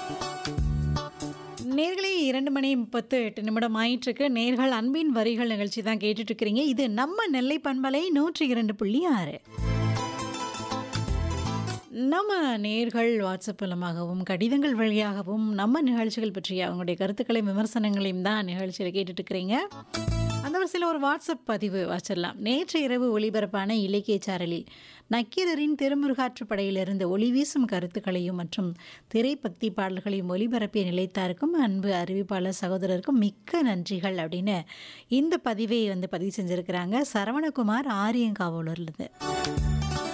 நேர்களே இரண்டு மணி முப்பத்து எட்டு நிமிடம் ஆயிட்டிருக்கு நேர்கள் அன்பின் வரிகள் நிகழ்ச்சி தான் கேட்டுட்டு இருக்கிறீங்க இது நம்ம நெல்லை பண்பலை நூற்றி இரண்டு புள்ளி ஆறு நம்ம நேர்கள் வாட்ஸ்அப் மூலமாகவும் கடிதங்கள் வழியாகவும் நம்ம நிகழ்ச்சிகள் பற்றிய அவங்களுடைய கருத்துக்களையும் விமர்சனங்களையும் தான் நிகழ்ச்சியில் கேட்டுட்டு இருக்கிறீங்க அந்த வரிசையில் ஒரு வாட்ஸ்அப் பதிவு வாச்சிடலாம் நேற்று இரவு ஒளிபரப்பான இலக்கிய சாரலில் நக்கீரரின் திருமுருகாற்று படையிலிருந்து ஒளி வீசும் கருத்துக்களையும் மற்றும் திரைப்பக்தி பாடல்களையும் ஒளிபரப்பிய நிலைத்தாருக்கும் அன்பு அறிவிப்பாளர் சகோதரருக்கும் மிக்க நன்றிகள் அப்படின்னு இந்த பதிவை வந்து பதிவு செஞ்சுருக்கிறாங்க சரவணகுமார் ஆரியங்காவலூர்லேருந்து